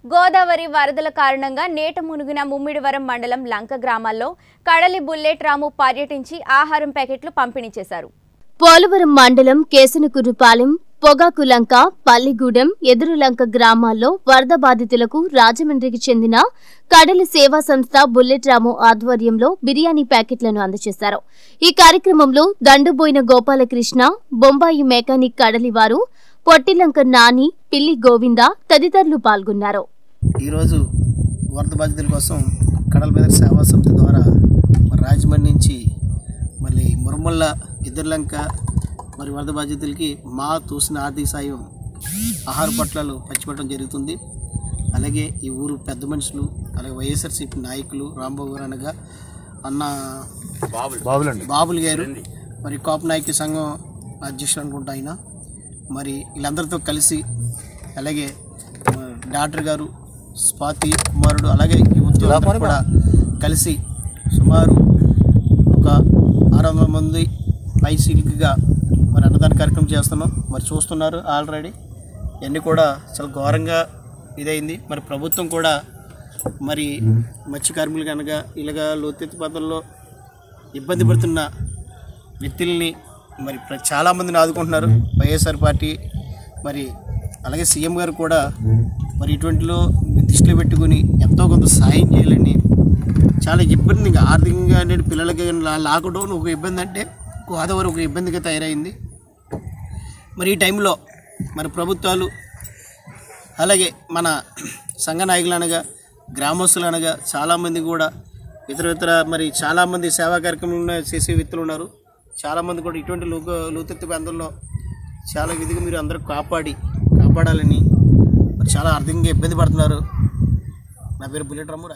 గోదావరి వరదల కారణంగా నేట మునిగిన ముమ్మిడివరం మండలం లంక గ్రామాల్లో కడలి బుల్లెట్ రాము పర్యటించి ఆహారం ప్యాకెట్లు పంపిణీ చేశారు పోలవరం మండలం కేసనకుర్రుపాలెం పొగాకులంక పల్లిగూడెం ఎదురులంక గ్రామాల్లో వరద బాధితులకు రాజమండ్రికి చెందిన కడలి సేవా సంస్థ బుల్లెట్ రాము ఆధ్వర్యంలో బిర్యానీ ప్యాకెట్లను అందజేశారు ఈ కార్యక్రమంలో దండుబోయిన గోపాలకృష్ణ బొంబాయి మెకానిక్ కడలివారు పొట్టిలంక నాని పిల్లి గోవింద తదితరులు పాల్గొన్నారు ఈరోజు వరద బాధితుల కోసం కడల బెదర్ సేవా సంస్థ ద్వారా మరి రాజమండ్రి నుంచి మళ్ళీ మురమల్ల ఇద్దరులంక మరి వరద బాధితులకి మా తోసిన ఆర్థిక సాయం ఆహార పట్టాలు పంచిపెట్టడం జరుగుతుంది అలాగే ఈ ఊరు పెద్ద మనుషులు అలాగే వైఎస్ఆర్సీపీ నాయకులు రాంబాబు గారు అనగా అన్న బాబులు గారు మరి కాపు నాయక సంఘం అధ్యక్షులు అనుకుంటా ఆయన మరి వీళ్ళందరితో కలిసి అలాగే ఆ, డాక్టర్ గారు స్వాతి కుమారుడు అలాగే ఈ ఉద్యోగులు కూడా కలిసి సుమారు ఒక ఆరు వందల మంది పైసీలుగా మరి అన్నదాన కార్యక్రమం చేస్తున్నాం మరి చూస్తున్నారు ఆల్రెడీ ఇవన్నీ కూడా చాలా ఘోరంగా ఇదైంది మరి ప్రభుత్వం కూడా మరి మత్స్య కార్మికులు కనుక ఇలాగ లోతెత్తు పద్ధతుల్లో ఇబ్బంది పడుతున్న వ్యక్తుల్ని మరి ప్ర- చాలామందిని ఆదుకుంటున్నారు వైఎస్ఆర్ పార్టీ మరి అలాగే సీఎం గారు కూడా మరి ఇటువంటిలో దృష్టిలో పెట్టుకుని ఎంతో కొంత సాయం చేయాలని చాలా ఇబ్బంది ఇంకా ఆర్థికంగా అంటే పిల్లలకి లా- లాక్డౌన్ ఒక ఇబ్బంది అంటే గోదావరి ఒక ఇబ్బందిగా తయారైంది మరి ఈ టైంలో మరి ప్రభుత్వాలు అలాగే మన సంఘ నాయకులు అనగా గ్రామస్తులు అనగా చాలామంది కూడా ఇతర ఇతర మరి చాలామంది సేవా కార్యక్రమం చేసే వ్యక్తులు ఉన్నారు చాలామంది కూడా ఇటువంటి లోక లోతెత్తు ప్రాంతంలో చాలా విధిగా మీరు అందరూ కాపాడి కాపాడాలని మరి చాలా అర్థంగా ఇబ్బంది పడుతున్నారు నా పేరు బుల్లెట్ రమ్ము